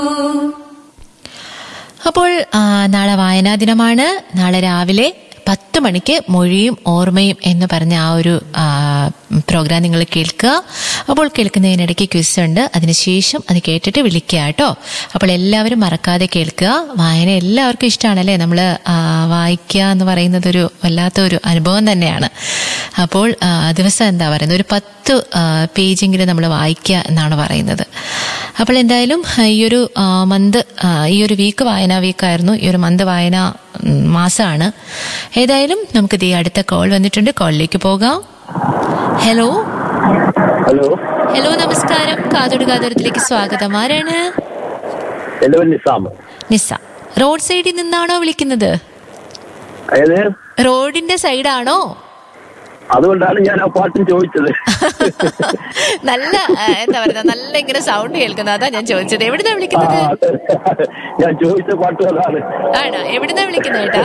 അപ്പോൾ ആ, നാളെ വായനാ ദിനമാണ് നാളെ രാവിലെ പത്ത് മണിക്ക് മൊഴിയും ഓർമ്മയും എന്ന് പറഞ്ഞ ആ ഒരു ആ, പ്രോഗ്രാം നിങ്ങൾ കേൾക്കുക അപ്പോൾ കേൾക്കുന്നതിനിടയ്ക്ക് ക്വിസ് ഉണ്ട് അതിനുശേഷം അത് കേട്ടിട്ട് വിളിക്കുക കേട്ടോ അപ്പോൾ എല്ലാവരും മറക്കാതെ കേൾക്കുക വായന എല്ലാവർക്കും ഇഷ്ടമാണല്ലേ നമ്മൾ വായിക്കുക എന്ന് പറയുന്നത് ഒരു വല്ലാത്ത ഒരു അനുഭവം തന്നെയാണ് അപ്പോൾ ആ, ദിവസം എന്താ പറയുന്നത് ഒരു പത്ത് ആ, പേജെങ്കിലും നമ്മൾ വായിക്കുക എന്നാണ് പറയുന്നത് അപ്പോൾ എന്തായാലും ആ, ഈ ഒരു ആ, മന്ത് ആ, ഈ ഒരു വീക്ക് വായനാ വീക്കായിരുന്നു ഈ ഒരു മന്ത് വായന ഉം, മാസമാണ് ഏതായാലും നമുക്ക് ദേ അടുത്ത കോൾ വന്നിട്ടുണ്ട് കോളിലേക്ക് പോകാം ഹലോ ഹലോ ഹലോ നമസ്കാരം കാതോട് കാതോരത്തിലേക്ക് സ്വാഗതം ആരാണ് എന്റെ പേര് നിസാം നിസ റോഡ് സൈഡിൽ നിന്നാണോ വിളിക്കുന്നത് അതായത് റോഡിന്റെ സൈഡാണോ അതുകൊണ്ടാണ് ഞാൻ ആ പാട്ടും ചോദിച്ചത് നല്ല ആ, എന്താ പറയുക നല്ല ഇങ്ങനെ സൗണ്ട് കേൾക്കുന്നത് അതാ ഞാൻ ചോദിച്ചത് എവിടുന്നാ ആ, വിളിക്കുന്നത് അതെ. ഞാൻ ചോദിച്ച പാട്ടും അതാണ് ആണോ എവിടുന്നാ വിളിക്കുന്നത് ഏട്ടാ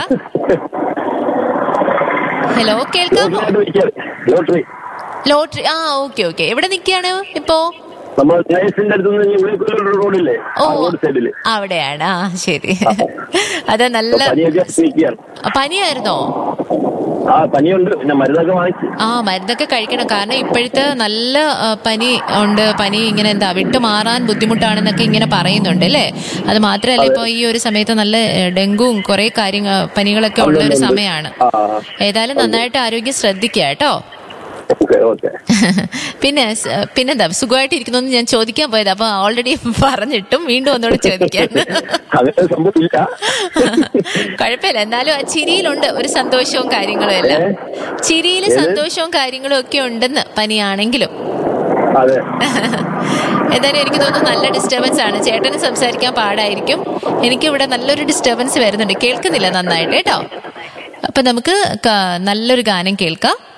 ഹലോ കേൾക്കാമോ ലോട്ടറിയായിട്ട് വിളിക്കാറ്. ലോട്ടറി ലോട്ടറി ആ ഓക്കെ ഓക്കെ എവിടെ നിൽക്കുകയാണ് ഇപ്പോ നമ്മൾ ജയസിന്റെ അടുത്ത് നിന്ന് ഉള്ളിക്കുള്ള റോഡില്ലേ ഓ ആ റോഡ് സൈഡില് അവിടെയാണ് ആ ശരി അത് നല്ല പനിയൊക്കെ സ്പീക്കാണ് പനിയായിരുന്നോ ആ പനിയുണ്ട് പിന്നെ മരുന്നൊക്കെ വാങ്ങിച്ച് ആ മരുന്നൊക്കെ കഴിക്കണം കാരണം ഇപ്പോഴത്തെ നല്ല ആ, പനി ഉണ്ട് പനി ഇങ്ങനെ എന്താ വിട്ടു മാറാൻ ബുദ്ധിമുട്ടാണെന്നൊക്കെ ഇങ്ങനെ പറയുന്നുണ്ട് അല്ലേ അത് മാത്രമല്ല ഇപ്പൊ ഈ ഒരു സമയത്ത് നല്ല ഏ, ഡെങ്കുവും കുറെ കാര്യങ്ങൾ പനികളൊക്കെ ഉള്ള ഒരു സമയമാണ് ആ ഏതായാലും നന്നായിട്ട് ആരോഗ്യം ശ്രദ്ധിക്കുക കേട്ടോ ഓക്കെ ഓക്കെ പിന്നെ സ്- പിന്നെന്താ സുഖമായിട്ട് ഇരിക്കുന്നു ഞാൻ ചോദിക്കാൻ പോയത് അപ്പൊ ഓൾറെഡി പറഞ്ഞിട്ടും വീണ്ടും ഒന്നുകൂടെ ചോദിക്കാൻ അങ്ങനെ സംഭവമില്ല കുഴപ്പമില്ല എന്നാലും ആ ചിരിയിലുണ്ട് ഒരു സന്തോഷവും കാര്യങ്ങളും എല്ലാം ചിരിയിൽ സന്തോഷവും കാര്യങ്ങളും ഒക്കെ ഉണ്ടെന്ന് പനിയാണെങ്കിലും അതെ എന്തായാലും എനിക്ക് തോന്നുന്നു നല്ല ഡിസ്റ്റർബൻസ് ആണ് ചേട്ടന് സംസാരിക്കാൻ പാടായിരിക്കും എനിക്ക് ഇവിടെ നല്ലൊരു ഡിസ്റ്റർബൻസ് വരുന്നുണ്ട് കേൾക്കുന്നില്ല നന്നായിട്ട് കേട്ടോ അപ്പൊ നമുക്ക് ക- നല്ലൊരു ഗാനം കേൾക്കാം